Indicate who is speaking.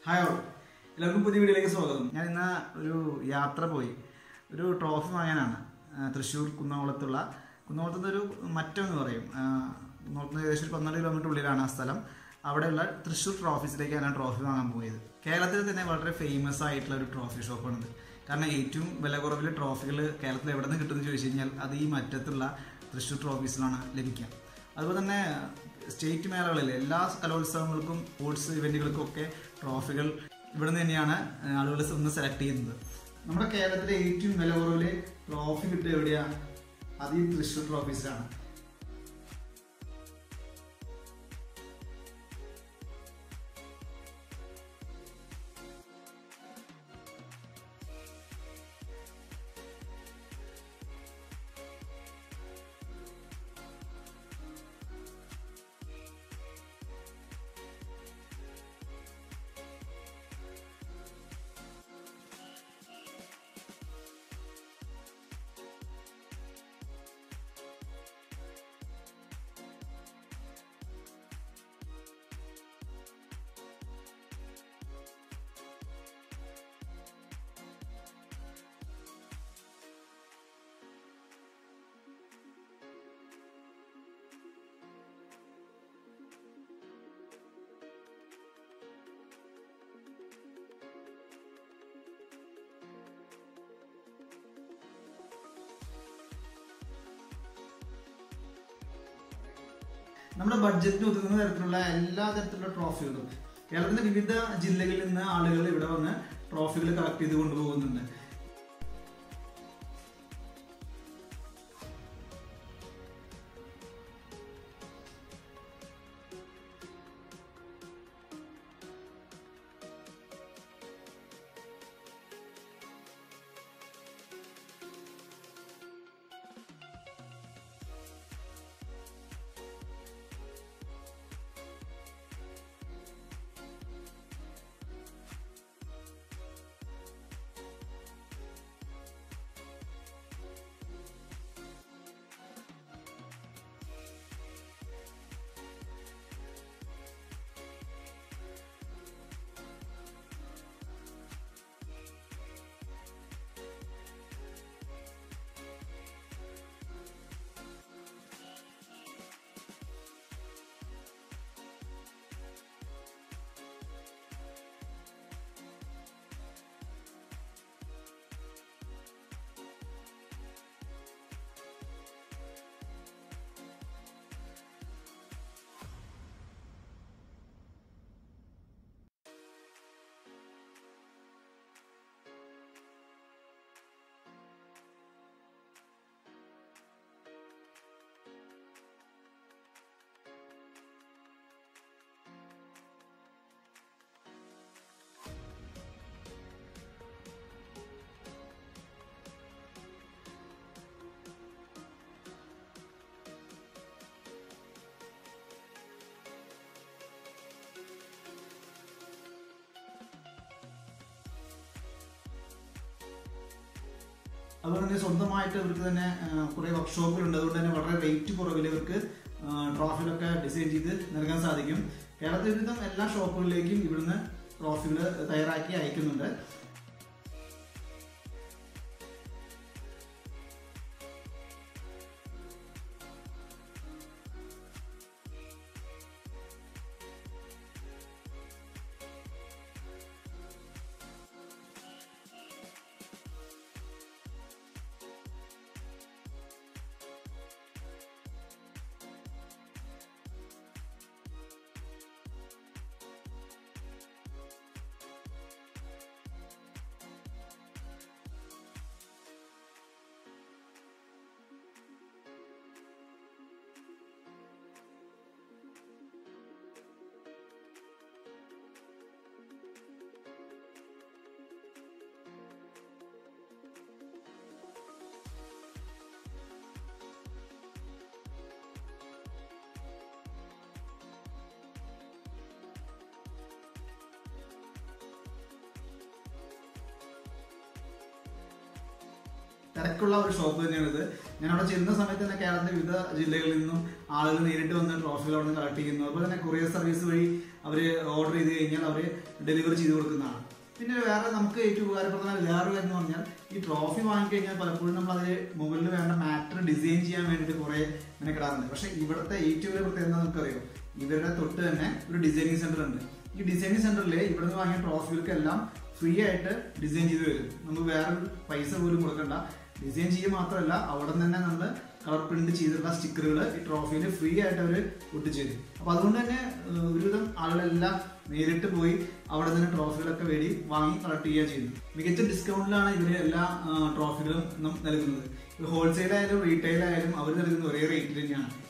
Speaker 1: hi all എല്ലാവർക്കും പുതിയ വീഡിയോയിലേക്ക് സ്വാഗതം ഞാൻ ഇന്ന് ഒരു യാത്ര പോയി ഒരു ട്രോഫി വാങ്ങാനാണ് ആ, തൃശ്ശൂർ കുന്നംകുളത്തുള്ള കുന്നംകുളത്ത് നിന്ന് ഒരു മറ്റം എന്ന് പറയും ആ, കുന്നംകുളത്ത് നിന്ന് ഏകദേശം ഒരു പന്ത്രണ്ട് കിലോമീറ്റർ ഉള്ളിലാണ് ആ സ്ഥലം അവിടെയുള്ള തൃശ്ശൂർ ട്രോഫീസിലേക്കാണ് ഞാൻ ട്രോഫി വാങ്ങാൻ പോയത് കേരളത്തിൽ തന്നെ വളരെ ഫേമസ് ആയിട്ടുള്ള ഒരു ട്രോഫി ഷോപ്പാണിത് കാരണം ഏറ്റവും വില കുറവിൽ ട്രോഫികൾ കേരളത്തിൽ എവിടെ നിന്ന് കിട്ടുമെന്ന് ചോദിച്ചു കഴിഞ്ഞാൽ അത് ഈ മറ്റത്തുള്ള തൃശ്ശൂർ ട്രോഫീസിലാണ് ലഭിക്കുക അതുപോലെ തന്നെ സ്റ്റേറ്റ് മേളകളിൽ എല്ലാ കലോത്സവങ്ങൾക്കും സ്പോർട്സ് ഇവന്റുകൾക്കും ഒക്കെ ട്രോഫികൾ ഇവിടെ നിന്ന് തന്നെയാണ് ആളുകൾ ഒന്ന് സെലക്ട് ചെയ്യുന്നത് നമ്മുടെ കേരളത്തിലെ ഏറ്റവും വില കുറവില് ട്രോഫി കിട്ടുക എവിടെയാണ് അത് ഈ തൃശ്ശൂർ ട്രോഫീസിലാണ് നമ്മുടെ ബഡ്ജറ്റിന് ഒതുങ്ങുന്ന തരത്തിലുള്ള എല്ലാ തരത്തിലുള്ള ട്രോഫികളും കേരളത്തിന്റെ വിവിധ ജില്ലകളിൽ നിന്ന് ആളുകൾ ഇവിടെ വന്ന് ട്രോഫികൾ കളക്ട് ചെയ്ത് കൊണ്ടുപോകുന്നുണ്ട് അതുപോലെ തന്നെ സ്വന്തമായിട്ട് ഇവർക്ക് തന്നെ കുറെ വർക്ക്ഷോപ്പുകളുണ്ട് അതുകൊണ്ട് തന്നെ വളരെ റേറ്റ് കുറവിൽ ഇവർക്ക് ട്രോഫികളൊക്കെ ഡിസൈൻ ചെയ്ത് നൽകാൻ സാധിക്കും കേരളത്തിൽ വിധം എല്ലാ ഷോപ്പുകളിലേക്കും ഇവിടുന്ന് ട്രോഫികൾ തയ്യാറാക്കി അയക്കുന്നുണ്ട് തിരക്കുള്ള ഒരു ഷോപ്പ് തന്നെയാണിത് ഞാൻ അവിടെ ചെല്ലുന്ന സമയത്ത് തന്നെ കേരളത്തിന്റെ വിവിധ ജില്ലകളിൽ നിന്നും ആളുകൾ നേരിട്ട് വന്ന് ട്രോഫികൾ അവിടെ നിന്ന് കളക്ട് ചെയ്യുന്നു അതുപോലെ തന്നെ കൊറിയർ സർവീസ് വഴി അവർ ഓർഡർ ചെയ്ത് കഴിഞ്ഞാൽ അവർ ഡെലിവറി ചെയ്ത് കൊടുക്കുന്നതാണ് പിന്നെ വേറെ നമുക്ക് ഏറ്റവും ഉപകാരപ്രദമായ വേറെ കാര്യം എന്ന് പറഞ്ഞാൽ ഈ ട്രോഫി വാങ്ങിക്കഴിഞ്ഞാൽ പലപ്പോഴും നമ്മൾ അതിൽ മുകളിൽ വേണ്ട മാറ്റർ ഡിസൈൻ ചെയ്യാൻ വേണ്ടിയിട്ട് കുറെ മെനക്കെടാറുണ്ട് പക്ഷെ ഇവിടുത്തെ ഏറ്റവും വലിയ പ്രത്യേകത നമുക്കറിയാം ഇവരുടെ തൊട്ട് തന്നെ ഒരു ഡിസൈനിങ് സെന്റർ ഉണ്ട് ഈ ഡിസൈനിങ് സെന്ററിൽ ഇവിടെ നിന്ന് വാങ്ങിയ ട്രോഫികൾക്കെല്ലാം ഫ്രീ ആയിട്ട് ഡിസൈൻ ചെയ്ത് വരും നമുക്ക് വേറെ പൈസ പോലും കൊടുക്കണ്ട ഡിസൈൻ ചെയ്യുക മാത്രമല്ല അവിടെ നിന്ന് തന്നെ നമ്മൾ കളർ പ്രിന്റ് ചെയ്തിട്ടുള്ള സ്റ്റിക്കറുകൾ ഈ ട്രോഫിയിൽ ഫ്രീ ആയിട്ട് അവർ ഒട്ടിച്ചു തരും അപ്പൊ അതുകൊണ്ട് തന്നെ ഏഹ്, ഒരുവിധം ആളുകളെല്ലാം നേരിട്ട് പോയി അവിടെ നിന്ന് ട്രോഫികളൊക്കെ വേടി വാങ്ങി കളക്ട് ചെയ്യുക ചെയ്യുന്നത് മികച്ച ഡിസ്കൗണ്ടിലാണ് ഇവര് എല്ലാ ആ, ട്രോഫികളും നം- നൽകുന്നത് ഹോൾസെയിൽ ആയാലും റീറ്റെയിൽ ആയാലും അവർ നൽകുന്ന ഒരേ റേറ്റിൽ തന്നെയാണ്